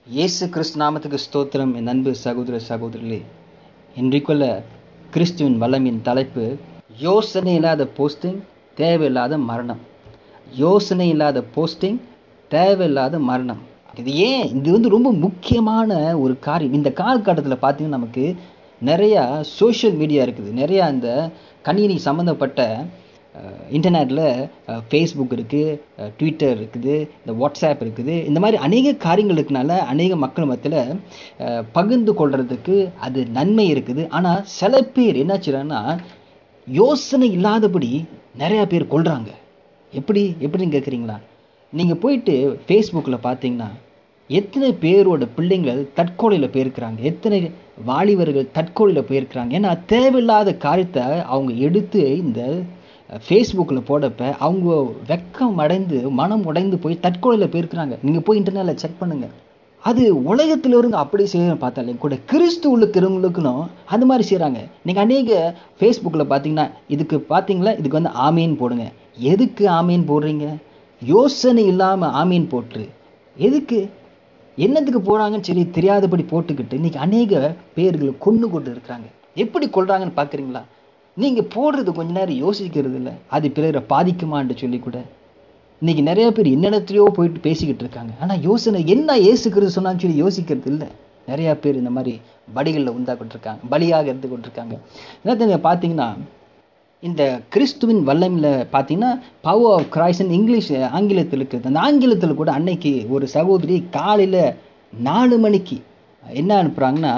இயேசு கிறிஸ்து நாமத்துக்கு ஸ்தோத்திரம் என் அன்பு சகோதர சகோதரிகளே இன்றைக்குள்ள கிறிஸ்துவின் வல்லமின் தலைப்பு யோசனை இல்லாத போஸ்டிங் தேவையில்லாத மரணம் யோசனை இல்லாத போஸ்டிங் தேவையில்லாத மரணம் இது ஏன் இது வந்து ரொம்ப முக்கியமான ஒரு காரியம் இந்த காலகட்டத்தில் பார்த்தீங்கன்னா நமக்கு நிறையா சோஷியல் மீடியா இருக்குது நிறையா அந்த கணினி சம்மந்தப்பட்ட இன்டர்நெட்டில் ஃபேஸ்புக் இருக்குது ட்விட்டர் இருக்குது இந்த வாட்ஸ்அப் இருக்குது இந்த மாதிரி அநேக காரியங்களுக்குனால அநேக மக்கள் மத்தியில் பகிர்ந்து கொள்கிறதுக்கு அது நன்மை இருக்குது ஆனால் சில பேர் என்ன செய்கிறாங்கன்னா யோசனை இல்லாதபடி நிறையா பேர் கொள்கிறாங்க எப்படி எப்படின்னு கேட்குறீங்களா நீங்கள் போயிட்டு ஃபேஸ்புக்கில் பார்த்தீங்கன்னா எத்தனை பேரோட பிள்ளைங்கள் தற்கொலையில் போயிருக்கிறாங்க எத்தனை வாலிபர்கள் தற்கொலையில் போயிருக்கிறாங்க ஏன்னா தேவையில்லாத காரியத்தை அவங்க எடுத்து இந்த ஃபேஸ்புக்கில் போடப்ப அவங்க வெக்கம் அடைந்து மனம் உடைந்து போய் தற்கொலையில் போயிருக்கிறாங்க நீங்கள் போய் இன்டர்நெட்டில் செக் பண்ணுங்கள் அது உலகத்தில் இருந்து அப்படி செய்ய பார்த்தாலே கூட கிறிஸ்து உள்ளுக்கிறவங்களுக்குனும் அந்த மாதிரி செய்கிறாங்க நீங்கள் அநேக ஃபேஸ்புக்கில் பார்த்தீங்கன்னா இதுக்கு பார்த்தீங்களா இதுக்கு வந்து ஆமீன் போடுங்க எதுக்கு ஆமீன் போடுறீங்க யோசனை இல்லாமல் ஆமீன் போட்டுரு எதுக்கு என்னத்துக்கு போகிறாங்கன்னு சொல்லி தெரியாதபடி போட்டுக்கிட்டு இன்றைக்கி அநேக பேர்களை கொண்டு கொண்டு இருக்கிறாங்க எப்படி கொள்கிறாங்கன்னு பார்க்குறீங்களா நீங்கள் போடுறது கொஞ்ச நேரம் யோசிக்கிறது இல்லை அது பிறரை பாதிக்குமான்னு சொல்லி கூட இன்றைக்கி நிறைய பேர் என்னென்னத்துலையோ போயிட்டு பேசிக்கிட்டு இருக்காங்க ஆனால் யோசனை என்ன ஏசுக்கிறது சொன்னான்னு சொல்லி யோசிக்கிறது இல்லை நிறையா பேர் இந்த மாதிரி பலிகளில் உண்டாக்கிட்டுருக்காங்க பலியாக இருந்து கொண்டிருக்காங்க என்ன பார்த்தீங்கன்னா இந்த கிறிஸ்துவின் வல்லமில் பார்த்தீங்கன்னா பவர் ஆஃப் கிரைஸ்ட் இங்கிலீஷ் ஆங்கிலத்தில் இருக்குது அந்த ஆங்கிலத்தில் கூட அன்னைக்கு ஒரு சகோதரி காலையில் நாலு மணிக்கு என்ன அனுப்புகிறாங்கன்னா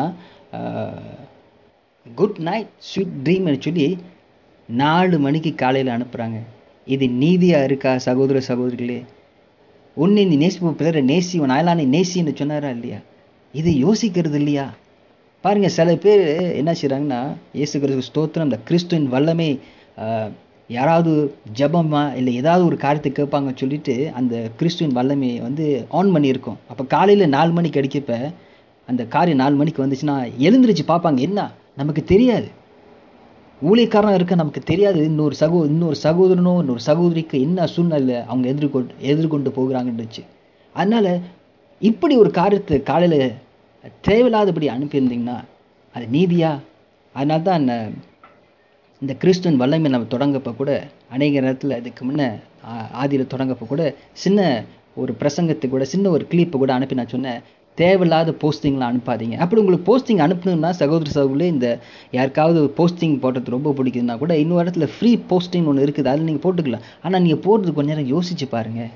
குட் நைட் ஸ்வீட் ட்ரீம்னு சொல்லி நாலு மணிக்கு காலையில் அனுப்புகிறாங்க இது நீதியாக இருக்கா சகோதர சகோதரிகளே உன்னை நீ நேசிப்பு பிறரை நேசி உன் அயலானை நேசின்னு சொன்னாரா இல்லையா இது யோசிக்கிறது இல்லையா பாருங்கள் சில பேர் என்ன செய்கிறாங்கன்னா இயேசு கிறிஸ்து ஸ்தோத்திரம் இந்த கிறிஸ்துவின் வல்லமே யாராவது ஜபமா இல்லை ஏதாவது ஒரு காரியத்தை கேட்பாங்கன்னு சொல்லிட்டு அந்த கிறிஸ்துவின் வல்லமையை வந்து ஆன் பண்ணியிருக்கோம் அப்போ காலையில் நாலு மணிக்கு அடிக்கப்ப அந்த காரியம் நாலு மணிக்கு வந்துச்சுன்னா எழுந்திரிச்சு பார்ப்பாங்க என்ன நமக்கு தெரியாது ஊழியக்காரனாக இருக்க நமக்கு தெரியாது இன்னொரு சகோ இன்னொரு சகோதரனோ இன்னொரு சகோதரிக்கு என்ன சூழ்நிலை அவங்க எதிர்கொண்டு எதிர்கொண்டு போகிறாங்கன்னுச்சு அதனால் இப்படி ஒரு காரியத்தை காலையில் தேவையில்லாதபடி அனுப்பியிருந்தீங்கன்னா அது நீதியா அதனால தான் அந்த இந்த கிறிஸ்துவன் வல்லமை நம்ம தொடங்கப்போ கூட அநேக நேரத்தில் இதுக்கு முன்னே ஆதியில் தொடங்கப்போ கூட சின்ன ஒரு பிரசங்கத்தை கூட சின்ன ஒரு கிளிப்பை கூட அனுப்பி நான் சொன்னேன் தேவையில்லாத போஸ்டிங்லாம் அனுப்பாதீங்க அப்படி உங்களுக்கு போஸ்டிங் அனுப்பணும்னா சகோதர சகோதரி இந்த யாருக்காவது போஸ்டிங் போடுறது ரொம்ப பிடிக்குதுன்னா கூட இன்னொரு இடத்துல ஃப்ரீ போஸ்டிங் ஒன்று இருக்குது அதில் நீங்கள் போட்டுக்கலாம் ஆனால் நீங்கள் போடுறது கொஞ்ச நேரம் யோசிச்சு பாருங்கள்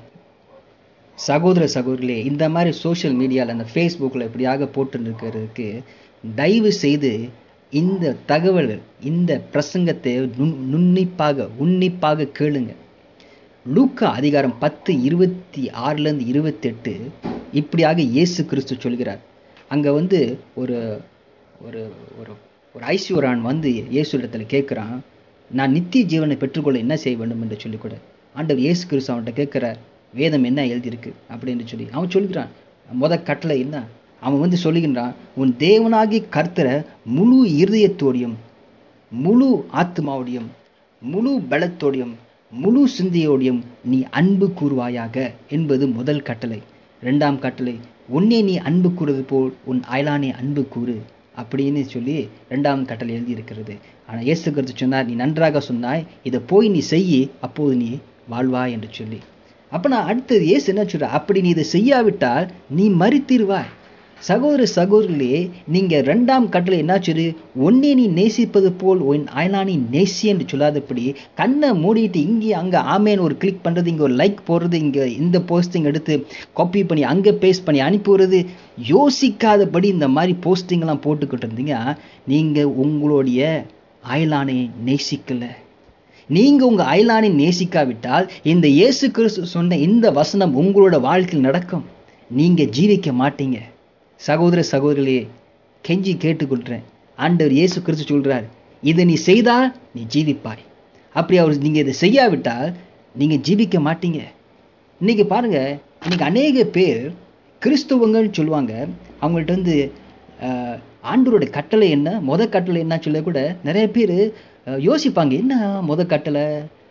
சகோதர சகோதரிகளே இந்த மாதிரி சோஷியல் மீடியாவில் அந்த ஃபேஸ்புக்கில் இப்படியாக போட்டுருக்கிறதுக்கு தயவு செய்து இந்த தகவல் இந்த பிரசங்கத்தை நுண் நுண்ணிப்பாக உன்னிப்பாக கேளுங்க லூக்கா அதிகாரம் பத்து இருபத்தி ஆறுலேருந்து இருபத்தெட்டு இப்படியாக இயேசு கிறிஸ்து சொல்கிறார் அங்கே வந்து ஒரு ஒரு ஒரு ஒரு ஐஸ்வரான் வந்து இயேசு இடத்துல கேட்குறான் நான் நித்திய ஜீவனை பெற்றுக்கொள்ள என்ன செய்ய வேண்டும் என்று சொல்லி கூட ஆண்டவர் இயேசு கிறிஸ்து அவன்கிட்ட கேட்குறார் வேதம் என்ன எழுதியிருக்கு அப்படின்னு சொல்லி அவன் சொல்கிறான் முத கட்டளை என்ன அவன் வந்து சொல்லுகின்றான் உன் தேவனாகி கர்த்தரை முழு இருதயத்தோடையும் முழு ஆத்மாவோடையும் முழு பலத்தோடையும் முழு சிந்தையோடையும் நீ அன்பு கூறுவாயாக என்பது முதல் கட்டளை ரெண்டாம் கட்டளை உன்னே நீ அன்பு கூறுவது போல் உன் அயலானே அன்பு கூறு அப்படின்னு சொல்லி ரெண்டாம் கட்டளை எழுதியிருக்கிறது ஆனால் இயேசு கருத்து சொன்னார் நீ நன்றாக சொன்னாய் இதை போய் நீ செய்யி அப்போது நீ வாழ்வாய் என்று சொல்லி அப்போ நான் அடுத்தது ஏசு என்ன சொல்கிற அப்படி நீ இதை செய்யாவிட்டால் நீ மறித்திருவாய் சகோதர சகோதரிகளே நீங்கள் ரெண்டாம் கட்டளை என்ன சொல்லு ஒன்னே நீ நேசிப்பது போல் உன் அயலானி நேசி என்று சொல்லாதபடி கண்ணை மூடிட்டு இங்கே அங்கே ஆமேன்னு ஒரு கிளிக் பண்ணுறது இங்கே ஒரு லைக் போடுறது இங்கே இந்த போஸ்டிங் எடுத்து காப்பி பண்ணி அங்கே பேஸ்ட் பண்ணி அனுப்பி விடுறது யோசிக்காதபடி இந்த மாதிரி போஸ்டிங்லாம் போட்டுக்கிட்டு இருந்தீங்க நீங்கள் உங்களுடைய அயலானை நேசிக்கலை நீங்கள் உங்கள் அயலானை நேசிக்காவிட்டால் இந்த இயேசு கிறிஸ்து சொன்ன இந்த வசனம் உங்களோட வாழ்க்கையில் நடக்கும் நீங்கள் ஜீவிக்க மாட்டீங்க சகோதர சகோதரிகளே கெஞ்சி கேட்டுக்கொள்கிறேன் ஆண்டவர் இயேசு கிறிஸ்து சொல்கிறார் இதை நீ செய்தால் நீ ஜீவிப்பாய் அப்படி அவர் நீங்கள் இதை செய்யாவிட்டால் நீங்கள் ஜீவிக்க மாட்டீங்க இன்றைக்கி பாருங்கள் இன்றைக்கி அநேக பேர் கிறிஸ்துவங்கன்னு சொல்லுவாங்க அவங்கள்ட்ட வந்து ஆண்டவரோட கட்டளை என்ன முத கட்டளை என்ன சொல்ல கூட நிறைய பேர் யோசிப்பாங்க என்ன முத கட்டளை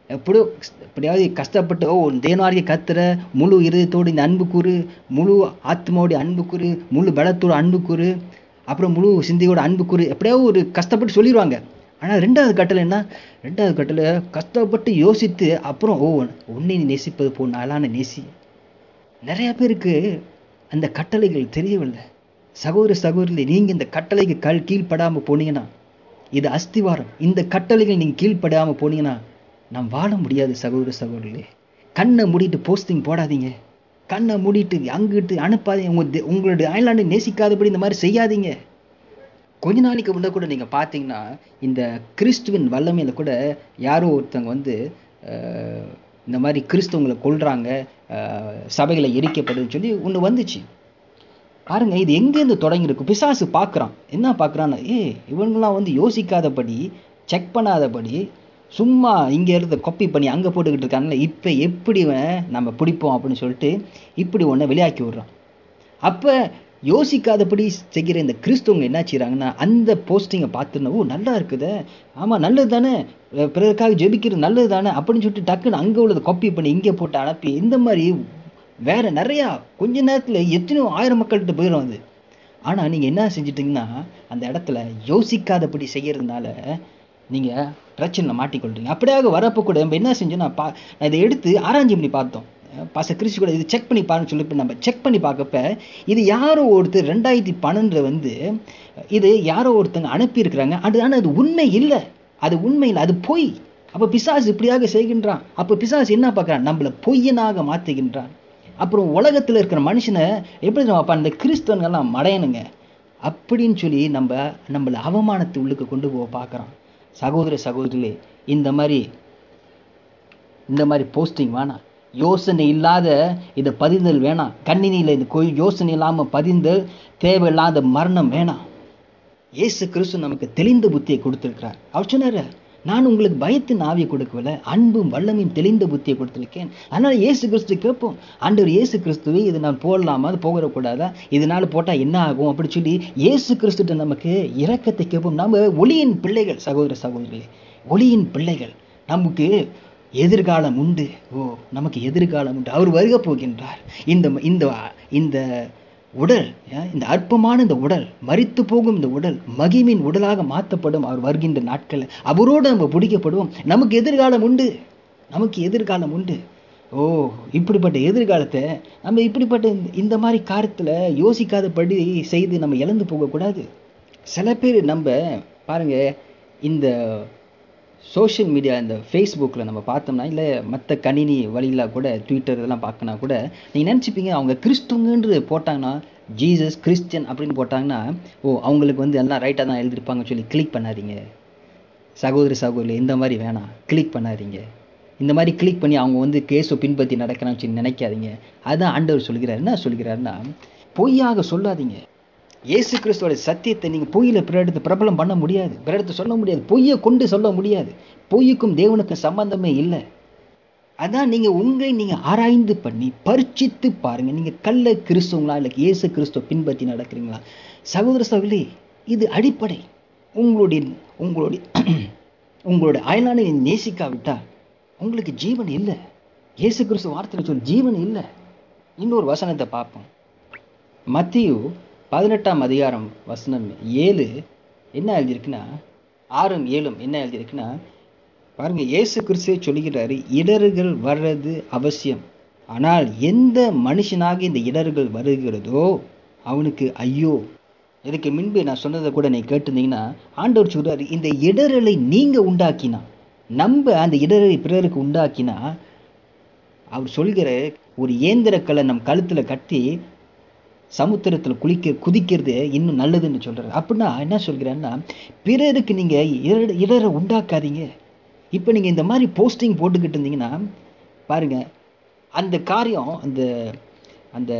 எப்படியோ எப்படியாவது கஷ்டப்பட்டு ஓ தேனாரிய கத்துற முழு இருதயத்தோடு இந்த அன்பு கூறு முழு ஆத்மாவோடைய அன்பு கூறு முழு பலத்தோட அன்பு கூறு அப்புறம் முழு சிந்தையோட அன்பு கூறு எப்படியாவது ஒரு கஷ்டப்பட்டு சொல்லிடுவாங்க ஆனால் ரெண்டாவது கட்டளை என்ன ரெண்டாவது கட்டளை கஷ்டப்பட்டு யோசித்து அப்புறம் ஓ உன்னை நீ நேசிப்பது போ நாளான நேசி நிறைய பேருக்கு அந்த கட்டளைகள் தெரியவில்லை சகோதர சகோதரி நீங்கள் இந்த கட்டளைக்கு கல் கீழ்ப்படாமல் போனீங்கன்னா இது அஸ்திவாரம் இந்த கட்டளைகள் நீங்கள் கீழ்ப்படாமல் போனீங்கன்னா நாம் வாழ முடியாது சகோதர சகோதரிகளே கண்ணை மூடிட்டு போஸ்டிங் போடாதீங்க கண்ணை மூடிட்டு அங்கிட்டு அனுப்பாதீங்க உங்கள் தே- உங்களுடைய அயலாண்டை நேசிக்காதபடி இந்த மாதிரி செய்யாதீங்க கொஞ்ச நாளைக்கு முன்னே கூட நீங்கள் பார்த்தீங்கன்னா இந்த கிறிஸ்துவின் வல்லமையில் கூட யாரோ ஒருத்தவங்க வந்து அஹ், இந்த மாதிரி கிறிஸ்துவங்களை கொல்றாங்க அஹ், சபைகளை எரிக்கப்படுதுன்னு சொல்லி ஒன்று வந்துச்சு பாருங்க இது எங்கேருந்து தொடங்கியிருக்கு பிசாசு பார்க்குறான் என்ன பார்க்குறான்னா ஏ இவங்கெல்லாம் வந்து யோசிக்காதபடி செக் பண்ணாதபடி சும்மா இங்கே இருந்து காப்பி பண்ணி அங்கே போட்டுக்கிட்டு இருக்காங்கல்ல இப்போ எப்படி இவன் நம்ம பிடிப்போம் அப்படின்னு சொல்லிட்டு இப்படி ஒன்றை வெளியாக்கி விடுறான் அப்போ யோசிக்காதபடி செய்கிற இந்த கிறிஸ்துவங்க என்ன செய்கிறாங்கன்னா அந்த போஸ்டிங்கை பார்த்துருந்தா ஓ நல்லா இருக்குதே ஆமாம் நல்லது தானே அஹ் பிறருக்காக ஜெபிக்கிறது நல்லது தானே அப்படின்னு சொல்லிட்டு டக்குன்னு அங்கே உள்ளதை காப்பி பண்ணி இங்கே போட்டு அனுப்பி இந்த மாதிரி வேற நிறையா கொஞ்ச நேரத்தில் எத்தனையோ ஆயிரம் மக்கள்கிட்ட போயிடும் அது ஆனால் நீங்கள் என்ன செஞ்சிட்டிங்கன்னா அந்த இடத்துல யோசிக்காதபடி செய்கிறதுனால நீங்கள் பிரச்சனையில் மாட்டிக்கொள்றீங்க அப்படியாக வரப்போ கூட நம்ம என்ன செஞ்சோம் நான் பா நான் இதை எடுத்து ஆராய்ச்சி பண்ணி பார்த்தோம் பாச கிறிஸ்து கூட இது செக் பண்ணி பாருன்னு சொல்லி இப்ப நம்ம செக் பண்ணி பார்க்கப்ப இது யாரோ ஒருத்தர் ரெண்டாயிரத்தி பன்னெண்டில் வந்து இது யாரோ ஒருத்தங்க அனுப்பியிருக்கிறாங்க அது ஆனால் அது உண்மை இல்லை அது உண்மை இல்லை அது பொய் அப்போ பிசாசு இப்படியாக செய்கின்றான் அப்போ பிசாசு என்ன பார்க்குறான் நம்மளை பொய்யனாக மாற்றுகின்றான் அப்புறம் உலகத்தில் இருக்கிற மனுஷனை எப்படி நம்ம அப்போ அந்த கிறிஸ்தவங்கெல்லாம் மடையணுங்க அப்படின்னு சொல்லி நம்ம நம்மளை அவமானத்து உள்ளுக்கு கொண்டு போக பார்க்குறான் சகோதர சகோதரிகளே இந்த மாதிரி இந்த மாதிரி போஸ்டிங் வேணாம் யோசனை இல்லாத இதை பதிந்தல் வேணாம் கணினியில் இந்த கொய் யோசனை இல்லாமல் பதிந்தல் தேவையில்லாத மரணம் வேணாம் இயேசு கிறிஸ்து நமக்கு தெளிந்த புத்தியை கொடுத்திருக்கிறார் அவர் சொன்னார் நான் உங்களுக்கு பயத்தின் ஆவியை கொடுக்கவில்லை அன்பும் வல்லமையும் தெளிந்த புத்தியை கொடுத்திருக்கேன் அதனால் இயேசு கிறிஸ்து கேட்போம் ஆண்டவர் இயேசு கிறிஸ்துவை இது நான் போடலாமா அது போகக்கூடாதா இதனால் போட்டால் என்ன ஆகும் அப்படி சொல்லி இயேசு கிறிஸ்துட்ட நமக்கு இரக்கத்தை கேட்போம் நம்ம ஒளியின் பிள்ளைகள் சகோதர சகோதரிகளே ஒளியின் பிள்ளைகள் நமக்கு எதிர்காலம் உண்டு ஓ நமக்கு எதிர்காலம் உண்டு அவர் வருக போகின்றார் இந்த இந்த இந்த உடல் ஏன், இந்த அற்பமான இந்த உடல் மரித்து போகும் இந்த உடல் மகிமின் உடலாக மாற்றப்படும் அவர் வருகின்ற நாட்கள் அவரோடு நம்ம பிடிக்கப்படுவோம் நமக்கு எதிர்காலம் உண்டு நமக்கு எதிர்காலம் உண்டு ஓ இப்படிப்பட்ட எதிர்காலத்தை நம்ம இப்படிப்பட்ட இந்த- இந்த மாதிரி காரியத்தில் யோசிக்காதபடி செய்து நம்ம இழந்து போகக்கூடாது சில பேர் நம்ம பாருங்க இந்த சோஷியல் மீடியா இந்த ஃபேஸ்புக்கில் நம்ம பார்த்தோம்னா இல்லை மற்ற கணினி வழியில் கூட ட்விட்டர் இதெல்லாம் பார்க்கனா கூட நீங்கள் நினச்சிப்பீங்க அவங்க கிறிஸ்துவங்கன்று போட்டாங்கன்னா ஜீசஸ் கிறிஸ்டியன் அப்படின்னு போட்டாங்கன்னா ஓ அவங்களுக்கு வந்து எல்லாம் ரைட்டாக தான் எழுதியிருப்பாங்கன்னு சொல்லி கிளிக் பண்ணாதீங்க சகோதரி சகோதரி இந்த மாதிரி வேணாம் கிளிக் பண்ணாதீங்க இந்த மாதிரி கிளிக் பண்ணி அவங்க வந்து கேஸை பின்பற்றி நடக்கிறான்னு சொல்லி நினைக்காதீங்க அதுதான் ஆண்டவர் சொல்கிறார் என்ன சொல்கிறாருன்னா பொய்யாக சொல்லாதீங்க இயேசு கிறிஸ்துவோட சத்தியத்தை நீங்கள் பொய்யில் பிறடுத்து பிரபலம் பண்ண முடியாது பிறடுத்து சொல்ல முடியாது பொய்யை கொண்டு சொல்ல முடியாது பொய்யுக்கும் தேவனுக்கும் சம்பந்தமே இல்லை அதான் நீங்கள் உங்களை நீங்கள் ஆராய்ந்து பண்ணி பரிச்சித்து பாருங்கள் நீங்கள் கள்ள கிறிஸ்துவங்களா இல்லை இயேசு கிறிஸ்துவ பின்பற்றி நடக்கிறீங்களா சகோதர சகோதரி இது அடிப்படை உங்களுடைய உங்களுடைய உங்களுடைய அயலானை நேசிக்காவிட்டால் உங்களுக்கு ஜீவன் இல்லை இயேசு கிறிஸ்து வார்த்தையில் சொல் ஜீவன் இல்லை இன்னொரு வசனத்தை பார்ப்போம் மத்தியு பதினெட்டாம் அதிகாரம் வசனம் ஏழு என்ன எழுதியிருக்குன்னா ஆறும் ஏழும் என்ன எழுதியிருக்குன்னா பாருங்க இயேசு கிறிஸ்துவே சொல்லுகிறாரு இடர்கள் வர்றது அவசியம் ஆனால் எந்த மனுஷனாக இந்த இடர்கள் வருகிறதோ அவனுக்கு ஐயோ இதுக்கு முன்பு நான் சொன்னதை கூட நீ கேட்டிருந்தீங்கன்னா ஆண்டவர் சொல்றாரு இந்த இடரலை நீங்கள் உண்டாக்கினா நம்ம அந்த இடரலை பிறருக்கு உண்டாக்கினா அவர் சொல்கிற ஒரு இயந்திரக்கலை நம் கழுத்தில் கட்டி சமுத்திரத்தில் குளிக்க குதிக்கிறது இன்னும் நல்லதுன்னு சொல்கிறார் அப்படின்னா என்ன சொல்கிறேன்னா பிறருக்கு நீங்கள் இடர இடரை உண்டாக்காதீங்க இப்போ நீங்கள் இந்த மாதிரி போஸ்டிங் போட்டுக்கிட்டு இருந்தீங்கன்னா பாருங்கள் அந்த காரியம் அந்த அந்த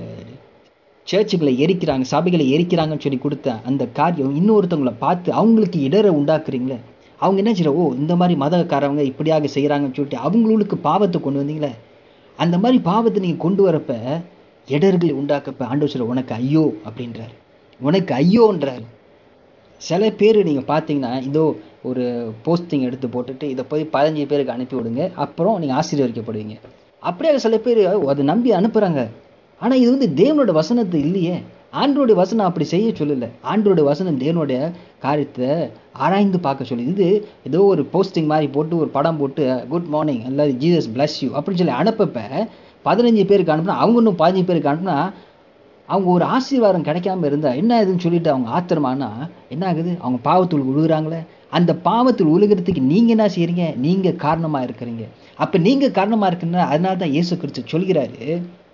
சர்ச்சுகளை எரிக்கிறாங்க சபைகளை எரிக்கிறாங்கன்னு சொல்லி கொடுத்த அந்த காரியம் இன்னொருத்தவங்களை பார்த்து அவங்களுக்கு இடரை உண்டாக்குறீங்களே அவங்க என்ன செய்யற ஓ இந்த மாதிரி மதக்காரவங்க இப்படியாக செய்கிறாங்கன்னு சொல்லிட்டு அவங்களுக்கு பாவத்தை கொண்டு வந்தீங்களே அந்த மாதிரி பாவத்தை நீங்கள் கொண்டு வரப்ப இடர்களை உண்டாக்கப்ப ஆண்டவர் சொல்ற உனக்கு ஐயோ அப்படின்றார் உனக்கு ஐயோன்றார் சில பேர் நீங்கள் பார்த்தீங்கன்னா இதோ ஒரு போஸ்டிங் எடுத்து போட்டுட்டு இதை போய் பதினஞ்சு பேருக்கு அனுப்பி விடுங்க அப்புறம் நீங்கள் ஆசீர்வதிக்கப்படுவீங்க அப்படியே சில பேர் அதை நம்பி அனுப்புகிறாங்க ஆனால் இது வந்து தேவனோட வசனத்து இல்லையே ஆண்டோடைய வசனம் அப்படி செய்ய சொல்லலை ஆண்டோடைய வசனம் தேவனுடைய காரியத்தை ஆராய்ந்து பார்க்க சொல்லுது இது ஏதோ ஒரு போஸ்டிங் மாதிரி போட்டு ஒரு படம் போட்டு குட் மார்னிங் அல்லது ஜீசஸ் bless யூ அப்படின்னு சொல்லி அனுப்பப்ப பதினஞ்சு பேருக்கு அனுப்புனா அவங்க இன்னும் பதினஞ்சு பேருக்கு அனுப்புனா அவங்க ஒரு ஆசீர்வாதம் கிடைக்காம இருந்தால் என்ன ஆகுதுன்னு சொல்லிட்டு அவங்க ஆத்திரமானா என்ன ஆகுது அவங்க பாவத்தில் விழுகிறாங்களே அந்த பாவத்தில் விழுகிறதுக்கு நீங்கள் என்ன செய்கிறீங்க நீங்கள் காரணமாக இருக்கிறீங்க அப்போ நீங்கள் காரணமாக இருக்குன்னா அதனால தான் இயேசு கிறிஸ்து சொல்கிறாரு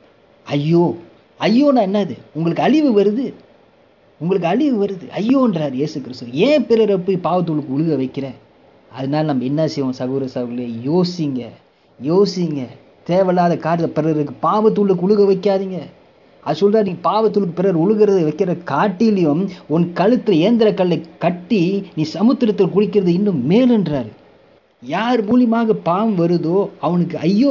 ஐயோ ஐயோன்னா என்னது உங்களுக்கு அழிவு வருது உங்களுக்கு அழிவு வருது ஐயோன்றார் இயேசு கிறிஸ்து ஏன் பிறரை போய் பாவத்துள்ளுக்கு உழுக வைக்கிற அதனால நம்ம என்ன செய்வோம் சகோதர சகோதரியே யோசிங்க யோசிங்க தேவையில்லாத காரியத்தை பிறருக்கு பாவத்துள்ளுக்கு உழுக வைக்காதீங்க அது சொல்கிறார் நீ பாவத்துள்ளுக்கு பிறர் உழுகிறத வைக்கிற காட்டிலையும் உன் கழுத்தில் ஏந்திர கல்லை கட்டி நீ சமுத்திரத்தில் குளிக்கிறது இன்னும் மேலுன்றார் யார் மூலியமாக பாவம் வருதோ அவனுக்கு ஐயோ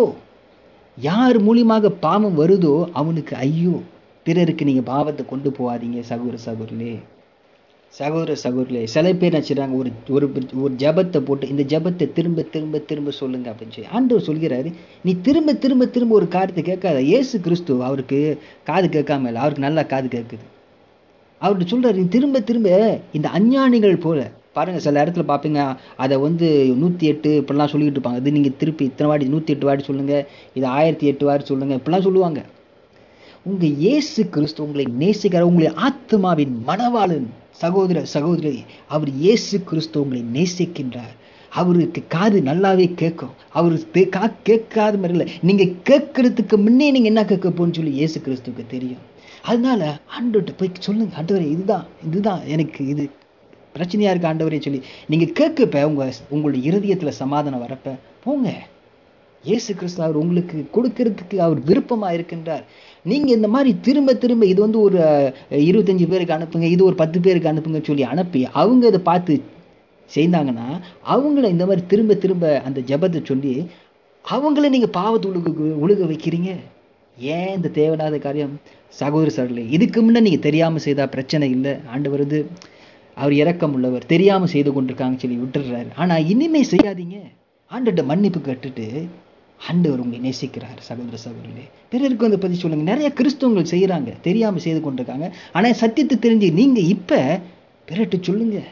யார் மூலியமாக பாவம் வருதோ அவனுக்கு ஐயோ பிறருக்கு நீங்கள் பாவத்தை கொண்டு போகாதீங்க சகோதர சகோதரிலே சகோதர சகோதரிலே சில பேர் நினச்சிடுறாங்க ஒரு ஒரு ஒரு ஜபத்தை போட்டு இந்த ஜபத்தை திரும்ப திரும்ப திரும்ப சொல்லுங்க அப்படின்னு சொல்லி ஆண்டவர் சொல்கிறாரு நீ திரும்ப திரும்ப திரும்ப ஒரு காரியத்தை கேட்காத இயேசு கிறிஸ்து அவருக்கு காது கேட்காம இல்லை அவருக்கு நல்லா காது கேட்குது அவர்கிட்ட சொல்கிறார் நீ திரும்ப திரும்ப இந்த அஞ்ஞானிகள் போல பாருங்கள் சில இடத்துல பார்ப்பீங்க அதை வந்து நூற்றி எட்டு இப்படிலாம் சொல்லிக்கிட்டு இருப்பாங்க இது நீங்கள் திருப்பி இத்தனை வாட்டி நூற்றி எட்டு வாட்டி சொல்லுங்கள் இது ஆயிரத்தி எட்டு வாட்டி சொல்லுங்கள் இப்படிலாம் சொல்லுவாங்க உங்கள் இயேசு கிறிஸ்து உங்களை நேசிக்கிற உங்களை ஆத்மாவின் மனவாளன் சகோதர சகோதரி அவர் இயேசு கிறிஸ்து உங்களை நேசிக்கின்றார் அவருக்கு காது நல்லாவே கேட்கும் அவர் தே- கா கேட்காத மாதிரி இல்லை நீங்கள் கேட்கறதுக்கு முன்னே நீங்கள் என்ன கேட்க போன்னு சொல்லி இயேசு கிறிஸ்துவுக்கு தெரியும் அதனால ஆண்டவர்கிட்ட போய் சொல்லுங்க ஆண்டவரே இதுதான் இதுதான் எனக்கு இது பிரச்சனையாக இருக்கு ஆண்டவரே சொல்லி நீங்கள் கேட்கப்ப உங்கள் உங்களுடைய இருதயத்தில் சமாதானம் வரப்ப போங்க இயேசு கிறிஸ்து அவர் உங்களுக்கு கொடுக்கறதுக்கு அவர் விருப்பமாக இருக்கின்றார் நீங்கள் இந்த மாதிரி திரும்ப திரும்ப இது வந்து ஒரு அஹ், இருபத்தஞ்சு பேருக்கு அனுப்புங்க இது ஒரு பத்து பேருக்கு அனுப்புங்க சொல்லி அனுப்பி அவங்க இதை பார்த்து செய்தாங்கன்னா அவங்கள இந்த மாதிரி திரும்ப திரும்ப அந்த ஜெபத்தை சொல்லி அவங்கள நீங்கள் பாவத்து உழுக உழுக வைக்கிறீங்க ஏன் இந்த தேவையில்லாத காரியம் சகோதர சகோதரி இதுக்கு முன்னே நீங்கள் தெரியாமல் செய்தால் பிரச்சனை இல்லை ஆண்டு வருது அவர் இரக்கம் உள்ளவர் தெரியாமல் செய்து கொண்டிருக்காங்கன்னு சொல்லி விட்டுடுறாரு ஆனால் இனிமே செய்யாதீங்க ஆண்டுகிட்ட மன்னிப்பு கேட்டுட்டு ஆண்டவர் உங்களை நேசிக்கிறார் சகோதர சகோதரிகளே பிறருக்கு வந்து பற்றி சொல்லுங்கள் நிறைய கிறிஸ்தவங்கள் செய்கிறாங்க தெரியாமல் செய்து கொண்டிருக்காங்க ஆனால் சத்தியத்தை தெரிஞ்சு நீங்கள் இப்போ பிறட்டு சொல்லுங்கள்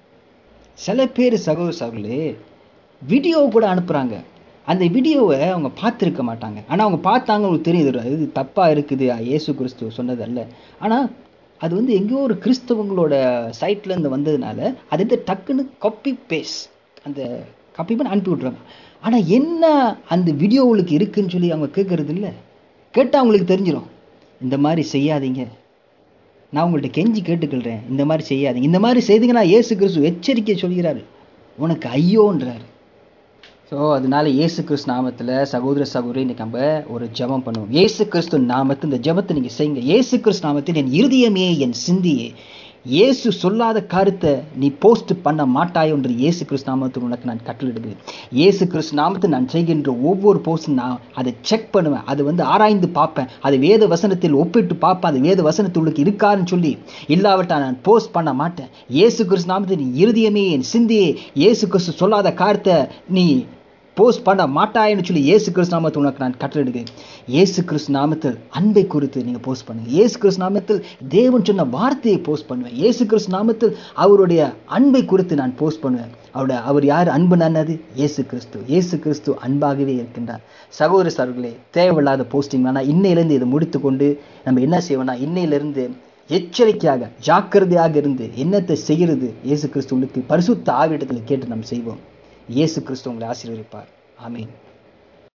சில பேர் சகோதர சகோதரர்களே வீடியோ கூட அனுப்புகிறாங்க அந்த வீடியோவை அவங்க பார்த்துருக்க மாட்டாங்க ஆனால் அவங்க பார்த்தாங்க அவங்களுக்கு தெரியுது இது தப்பாக இருக்குது இயேசு கிறிஸ்து சொன்னதல்ல ஆனால் அது வந்து எங்கேயோ ஒரு கிறிஸ்தவங்களோட சைட்லேருந்து வந்ததுனால அது வந்து டக்குன்னு காப்பி பேஸ் அந்த காப்பி பண்ணி அனுப்பி விட்றாங்க ஆனால் என்ன அந்த வீடியோவுக்கு இருக்குன்னு சொல்லி அவங்க கேட்குறது இல்லை கேட்டால் அவங்களுக்கு தெரிஞ்சிடும் இந்த மாதிரி செய்யாதீங்க நான் உங்கள்கிட்ட கெஞ்சி கேட்டுக்கொள்கிறேன் இந்த மாதிரி செய்யாதீங்க இந்த மாதிரி செய்தீங்கன்னா இயேசு கிறிஸ்து எச்சரிக்கை சொல்கிறாரு உனக்கு ஐயோன்றாரு ஸோ அதனால இயேசு கிறிஸ்து நாமத்தில் சகோதர சகோதரி இன்னைக்கு நம்ம ஒரு ஜெபம் பண்ணுவோம் இயேசு கிறிஸ்து நாமத்தில் இந்த ஜெபத்தை நீங்கள் செய்யுங்க இயேசு கிறிஸ்து நாமத்தில் என் இருதயமே என் சிந்தியே இயேசு சொல்லாத கருத்தை நீ போஸ்ட் பண்ண மாட்டாய் என்று இயேசு கிறிஸ்து நாமத்தில் உனக்கு நான் கட்டளிடுகிறேன் இயேசு கிறிஸ்து நாமத்தில் நான் செய்கின்ற ஒவ்வொரு போஸ்டும் நான் அதை செக் பண்ணுவேன் அதை வந்து ஆராய்ந்து பார்ப்பேன் அதை வேத வசனத்தில் ஒப்பிட்டு பார்ப்பேன் அது வேத வசனத்துள்ளுக்கு இருக்காருன்னு சொல்லி இல்லாவிட்டா நான் போஸ்ட் பண்ண மாட்டேன் இயேசு கிறிஸ்து நாமத்தில் நீ இருதயமே என் சிந்தியே இயேசு கிறிஸ்து சொல்லாத காரியத்தை நீ போஸ்ட் பண்ண மாட்டாயின்னு சொல்லி இயேசு கிறிஸ்து நாமத்தில் உனக்கு நான் கட்டளையிடுகிறேன் இயேசு கிறிஸ்து நாமத்தில் அன்பை குறித்து நீங்கள் போஸ்ட் பண்ணுங்க இயேசு கிறிஸ்து நாமத்தில் தேவன் சொன்ன வார்த்தையை போஸ்ட் பண்ணுவேன் இயேசு கிறிஸ்து நாமத்தில் அவருடைய அன்பை குறித்து நான் போஸ்ட் பண்ணுவேன் அவருடைய அவர் யார் அன்பு நன்னது இயேசு கிறிஸ்து இயேசு கிறிஸ்து அன்பாகவே இருக்கின்றார் சகோதர சகோதரர்களே தேவையில்லாத போஸ்டிங் வேணால் இன்னையிலேருந்து இதை முடித்துக்கொண்டு நம்ம என்ன செய்வோம்னா இன்னையிலேருந்து எச்சரிக்கையாக ஜாக்கிரதையாக இருந்து என்னத்தை செய்கிறது இயேசு கிறிஸ்துவுக்கு பரிசுத்த ஆவிடத்தில் கேட்டு நாம் செய்வோம் இயேசு கிறிஸ்து உங்களை ஆசீர்வதிப்பார் ஆமென்